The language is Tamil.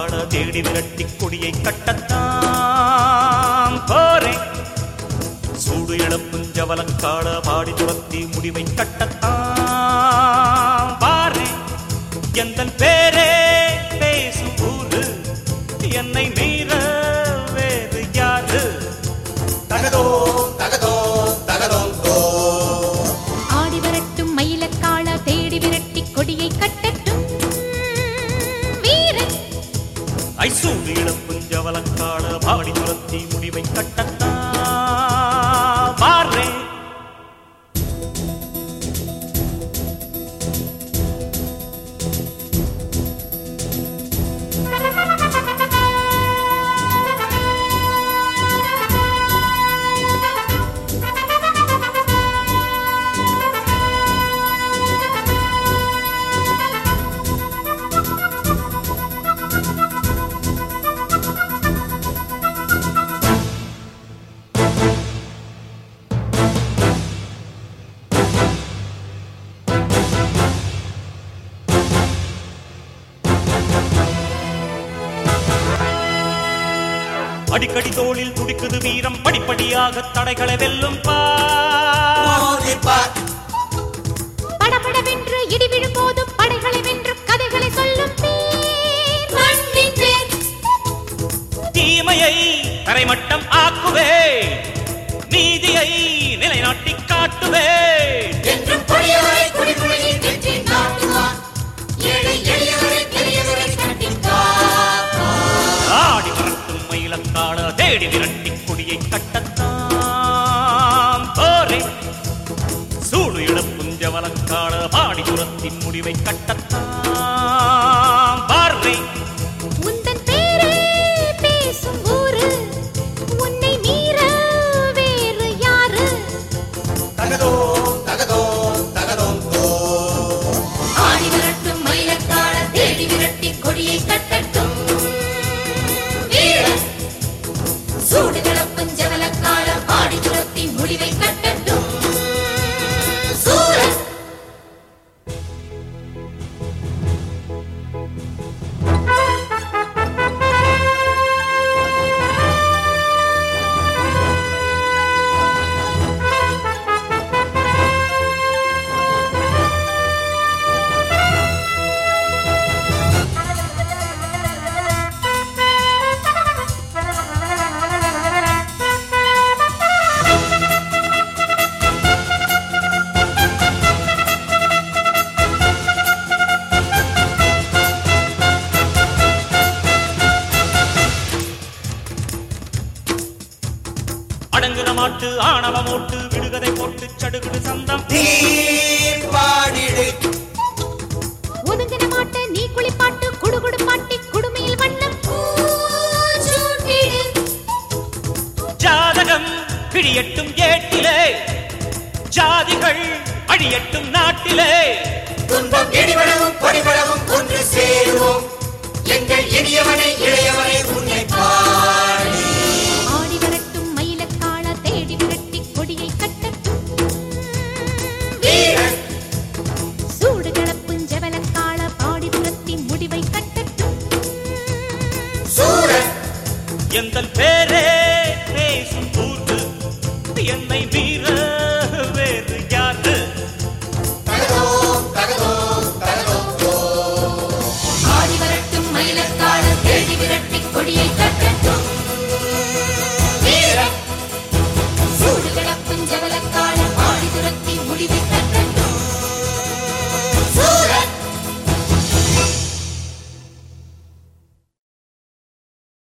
காட தேடி விரட்டி கொடியை கட்டத்தான் போறேன் சூடு இழப்பும் ஜவலக்காட பாடி துரத்தி முடிவை கட்டத்தான் பாறேன் எந்த பேரே பேசும் ஊரு என்னை மீற வேறு யாரு தகதோ தகதோ தகதோம் தோ ஆடி வரட்டும் மயிலக்காள தேடி விரட்டி கொடியை கட்டட்டும் வீரன் ஐசூடு இழப்பும் ஜவலக்காட பாடி துரத்தி முடிவை கட்டத்தான் பாறேன் அடிக்கடி தோளில் துடிக்குது வீரம் படிப்படியாக தடைகளை வெல்லும் பா மோதிப்பார் படபடவென்று இடி விழும் போதும் படைகளை வென்று கதைகளை சொல்லும் வீர். மண்ணின் வேர். தீமையை தரைமட்டம் ஆக்குவே நீதியை நிலைநாட்டி காட்டுவே என்றும் கொடியவரை குடிமுறையில் வெற்றி நாட்டுவார் ஏழை எளியவரை பெரியவரை கண்டிப்பார் ஆடி வரட்டும் மயிலக்காட தேடி விரட்டி கொடியை கட்டத்தான் போரே சூடு இழப்பும் ஜவலக்காட பாடி துரத்தின் முடிவை கட்டத்தான் பார்வை உந்தன் பேரே பேசும் ஊரு உன்னை மீற வேறு யாரு தகதோ தகதோ தகதோம் தோ ஆடி விரட்டும் மயிலக்காள தேடி விரட்டி கொடியை கட்டட்டும் வீரன் சூடு கிளப்பும் ஜவலக்காள ஆடி துரத்தி முடிவை கட்டட்டும் சூரன் அடங்குற மாட்டு ஆணவ மோட்டு விடுகதை போட்டு சடுகுடு சந்தம் நீ பாடிடு ஒதுங்கின மாட்ட நீ குளிப்பாட்டு குடுகுடு பாட்டி குடுமையில் வண்ணம் பூச்சூட்டிடு. ஜாதகம் கிழியட்டும் ஏட்டிலே ஜாதிகள் அழியட்டும் நாட்டிலே துன்பம் இடிபடவும் பொடிபடவும் ஒன்று சேருவோம் எங்கள் இனியவனை இளையவனை உன்னை பாடி ஆடி வரட்டும் மயிலக்காள தேடி விரட்டி கொடியை கட்டட்டும் வீரன் சூடு கிளப்பும் ஜவலக்காள பாடி துரத்தி முடிவை கட்டட்டும் சூரன் எந்த பேரே பேசும் ஊர்ந்து என்னை மீற வேறு யாரு தகதோம் தகதோம் தகதோம் தோ ஆடி வரட்டும் மயிலக்காள தேடி விரட்டி கொடியை கட்டட்டும்